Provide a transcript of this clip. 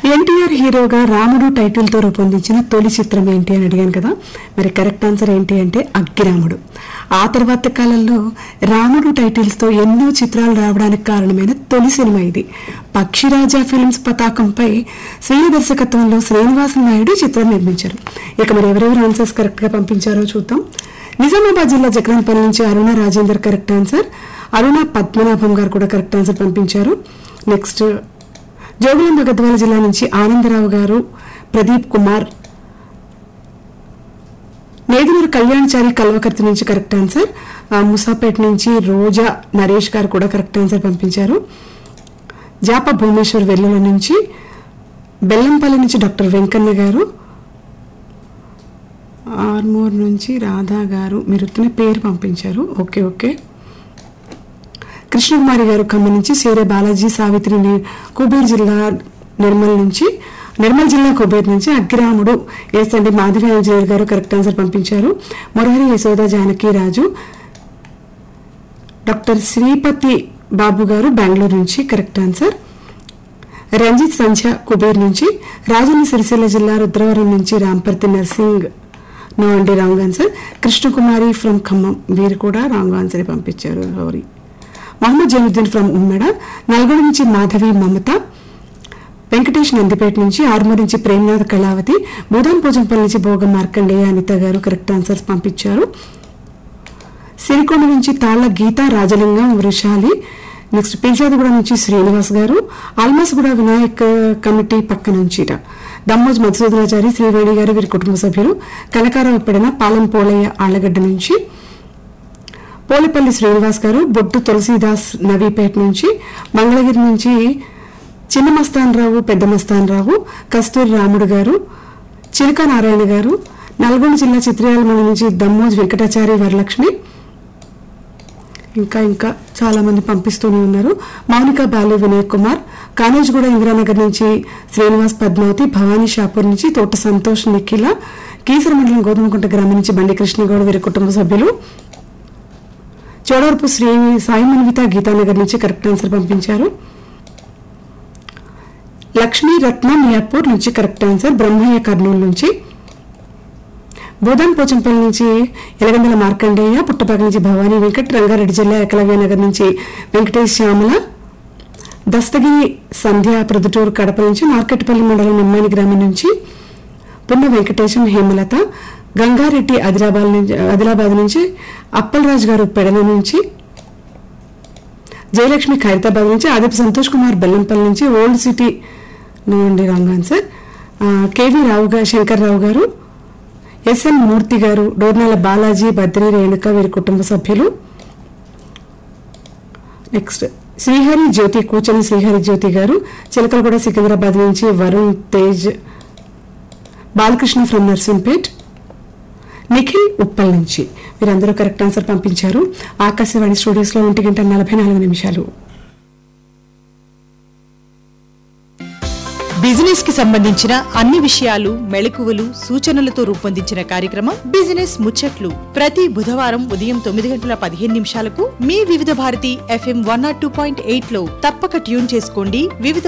ఎన్టీఆర్ హీరోగా రాముడు టైటిల్ తో రూపొందించిన తొలి చిత్రం ఏంటి అని అడిగాను కదా మరి కరెక్ట్ ఆన్సర్ ఏంటి అంటే అగ్గిరాముడు ఆ తర్వాత కాలంలో రాముడు టైటిల్స్ తో ఎన్నో చిత్రాలు రావడానికి కారణమైన తొలి సినిమా ఇది పక్షిరాజా ఫిల్మ్స్ పతాకంపై స్వీయ దర్శకత్వంలో శ్రీనివాస నాయుడు ఈ చిత్రం నిర్మించారు ఇక మరి ఎవరెవరు ఆన్సర్స్ కరెక్ట్ గా పంపించారో చూద్దాం నిజామాబాద్ జిల్లా జగన్పల్లి నుంచి అరుణ రాజేందర్ కరెక్ట్ ఆన్సర్ అరుణ పద్మనాభం గారు కూడా కరెక్ట్ ఆన్సర్ పంపించారు నెక్స్ట్ జోగులాంబ గద్వాల జిల్లా నుంచి ఆనందరావు గారు ప్రదీప్ కుమార్ మేదనూరు కళ్యాణచారి కల్వకర్తి నుంచి కరెక్ట్ ఆన్సర్ ఆ, ముసాపేట్ నుంచి రోజా నరేష్ గారు కూడా కరెక్ట్ ఆన్సర్ పంపించారు జాప భువనేశ్వర్ వెల్లుల నుంచి బెల్లంపల్లి నుంచి డాక్టర్ వెంకన్న గారు ఆర్మూర్ నుంచి రాధా గారు మీరు ఉత్తిన పేరు పంపించారు ఓకే ఓకే కృష్ణకుమారి గారు ఖమ్మం నుంచి సేరే బాలాజీ సావిత్రి ని- కుబేర్ జిల్లా నిర్మల్ నుంచి నిర్మల్ జిల్లా కుబేర్ నుంచి అగ్రాముడు ఎస్ అండి మాధవి ఆంజనేయులు గారు కరెక్ట్ ఆన్సర్ పంపించారు మురహరి యశోద జానకి రాజు డాక్టర్ శ్రీపతి బాబు గారు బెంగళూరు నుంచి కరెక్ట్ ఆన్సర్ రంజిత్ సంధ్య కుబేర్ నుంచి రాజన్న సిరిసిల్ల జిల్లా రుద్రవరం నుంచి రాంపర్తి నర్సింగ్ నో అండి wrong answer Krishnakumari from Khammam వీరు కూడా రాంగ్ ఆన్సర్ పంపించారు సారీ మహమ్మద్ జైనుద్దీన్ ఫ్రమ్ ఉమ్మెడ నల్గొండ నుంచి మాధవి మమత వెంకటేష్ నందిపేట నుంచి ఆర్మూర్ నుంచి ప్రేమనాథ్ కళావతి బోధాన్ పోజంపల్లి నుంచి భోగ మార్కండేయ అనిత గారు కరెక్ట్ ఆన్సర్స్ పంపించారు సిరికొండ నుంచి తాళ్ల గీత రాజలింగం వృషాలి నెక్స్ట్ పీజాదిగూడ నుంచి శ్రీనివాస్ గారు ఆల్మాస్గూడ వినాయక్ కమిటీ పక్క నుంచి దమ్మోజ్ మధుసూదనాచారి శ్రీవేణి గారు వీరి కుటుంబ సభ్యులు కనకారావు పెడన పాలెం పోలయ్య ఆళ్లగడ్డ నుంచి పోలిపల్లి శ్రీనివాస్ గారు బొట్టు తులసీదాస్ నవీపేట నుంచి మంగళగిరి నుంచి చిన్న మస్తాన్ రావు పెద్ద మస్తాన్ రావు కస్తూరి రాముడు గారు చిలక నారాయణ గారు నల్గొండ జిల్లా చిత్రయాల మండలి నుంచి దమ్మోజ్ వెంకటాచారి వరలక్ష్మి ఇంకా ఇంకా చాలా మంది పంపిస్తూనే ఉన్నారు మౌనిక బాలు వినయ్ కుమార్ కానేజ్గూడ ఇందిరానగర్ నుంచి శ్రీనివాస్ పద్మావతి భవానీ షాపూర్ నుంచి తోట సంతోష్ నిఖిల కీసర మండలం గోధుమకుంట గ్రామం నుంచి బండి కృష్ణగౌడ్ వీరి కుటుంబ సభ్యులు చోడవరపు శ్రీ సాయి మన్విత గీతానగర్ నుంచి కరెక్ట్ ఆన్సర్ పంపించారు లక్ష్మీ రత్న మియాపూర్ నుంచి కరెక్ట్ ఆన్సర్ బ్రహ్మయ్య కర్నూలు నుంచి బోధన్ పోచంపల్లి నుంచి ఎలగందల మార్కండేయ పుట్టపాక నుంచి భవానీ వెంకట్ రంగారెడ్డి జిల్లా ఏకలవ్య నగర్ నుంచి వెంకటేష్ శ్యామల దస్తగిరి సంధ్య ప్రొద్దుటూరు కడప నుంచి మార్కెట్పల్లి మండలం నిమ్మాని గ్రామం నుంచి పున్న వెంకటేశం హేమలత గంగారెడ్డి ఆదిలాబాద్ నుంచి ఆదిలాబాద్ నుంచి అప్పలరాజు గారు పెడల నుంచి జయలక్ష్మి ఖైరతాబాద్ నుంచి ఆదిపు సంతోష్ కుమార్ బెల్లంపల్లి నుంచి ఓల్డ్ సిటీ నో అండి రాంగ్ ఆన్సర్ ఆ, కేవీ రావు గారు శంకర్ రావు గారు ఎస్ఎన్ మూర్తి గారు డోర్నాల బాలాజీ బద్రి రేణుక వీరి కుటుంబ సభ్యులు నెక్స్ట్ శ్రీహరి జ్యోతి కూచని శ్రీహరి జ్యోతి గారు చిలకలగూడ సికింద్రాబాద్ నుంచి వరుణ్ తేజ్ బాలకృష్ణ ఫ్రమ్ నర్సింపేట్ నిఖిల్ ఉప్పల్ నుంచి వీరందరూ కరెక్ట్ ఆన్సర్ పంపించారు ఆకాశవాణి స్టూడియోస్ లో ఒంటి గంట నలభై నాలుగు నిమిషాలు బిజినెస్ కి సంబంధించిన అన్ని విషయాలు మెళకువలు సూచనలతో రూపొందించిన కార్యక్రమం బిజినెస్ ముచ్చట్లు ప్రతి బుధవారం ఉదయం తొమ్మిది గంటల పదిహేను నిమిషాలకు మీ Vividh Bharati FM one nought two point eight లో తప్పక ట్యూన్ చేసుకోండి వివిధ